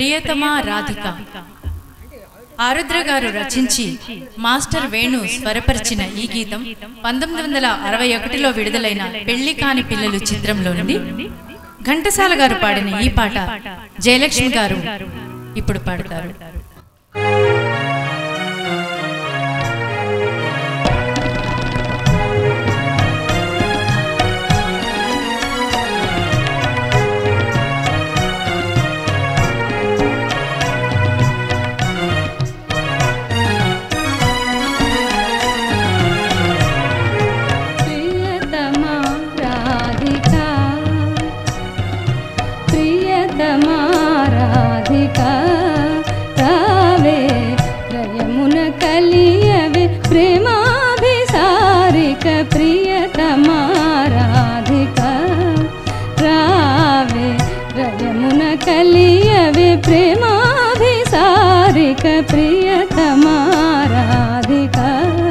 ప్రియతమా రాధిక ఆరుద్ర గారు రచించి మాస్టర్ వేణు స్వరపరిచిన ఈ గీతం పంతొమ్మిది వందల అరవై ఒకటిలో విడుదలైన పెళ్లి కాని పిల్లలు చిత్రంలో నుండి ఘంటసాల గారు పాడిన ఈ పాట జయలక్ష్మి గారు ఇప్పుడు పాడతారు ప్రియతమా రాధికా ప్రియతమా రాధికా రావే రయమున కలియవే ప్రేమాభిసారిక ప్రియతమా రాధికా రావే రయమున కలియవే ప్రేమాభిసారిక ప్రియతమా రాధికా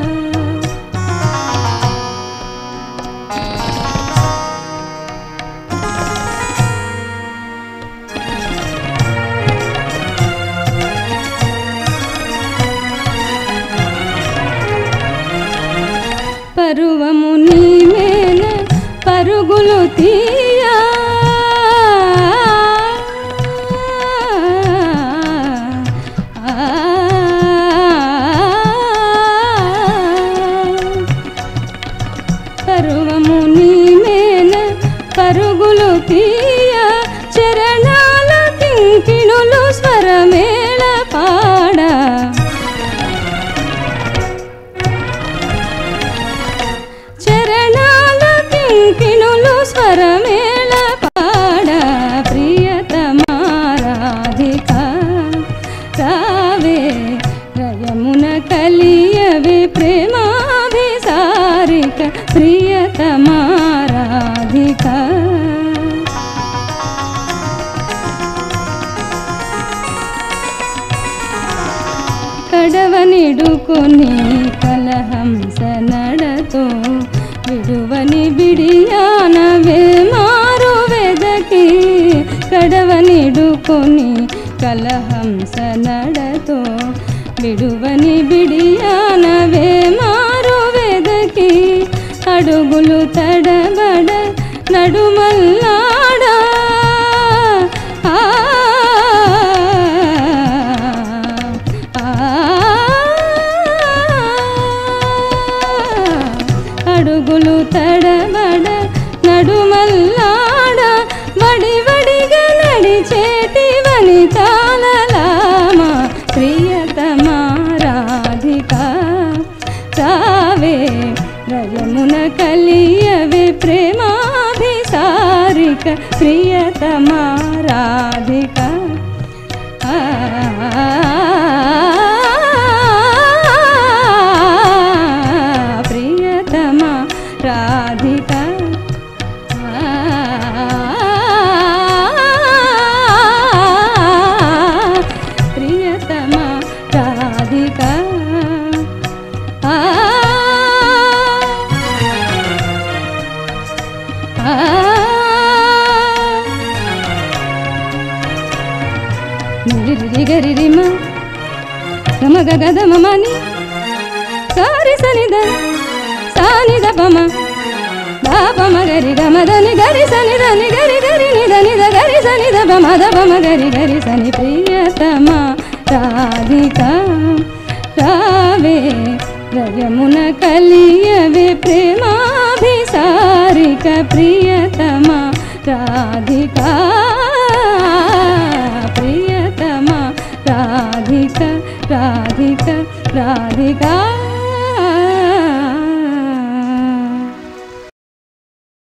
పరువము నీమేన పరుగులు తీయా పరువము నీమేన పరుగులు తీయా చరణాల కింకిణులు స్వరమేళ పాడా చరణాల కింకిణులు స్వరమేళ పాడ ప్రియతమా రాధిక రావే రయమున కలియవే ప్రేమాభిసారిక ప్రియతమా రాధిక కడవనిడుకొని కలహంస నడతో విడువని బిడియానవే మారు వెదకి కడవనిడుకొని కలహంస నడతో విడువని బిడియానవే మారు వెదకి అడుగులు తడబడ నడుమల్లాడా ఆ అడుగులు తడబడ నడుమల్లాడ వడి వడిగా నడిచేటి వనితాలలామ ప్రియతమా రాధిక రావే రయమున కలియవే ప్రేమాభిసారిక ప్రియతమా రాధిక ఆ ప్రియతమా రాధిక ప్రియతమా రాధిక ఆ నిరిరిరిగరిరిమ గమ గగద మమని సారి సనిద సానిద పమ దాపమ గరి గమదని గరి సని దని గరి గరి నిద నిద గరి సని ద పమ ద పమ గరి గరి సని ప్రియతమ రాధిక రావే రయమున కలియవే ప్రేమాభిసారిక ప్రియతమ రాధిక ప్రియతమ రాధిక రాధిక రాధిక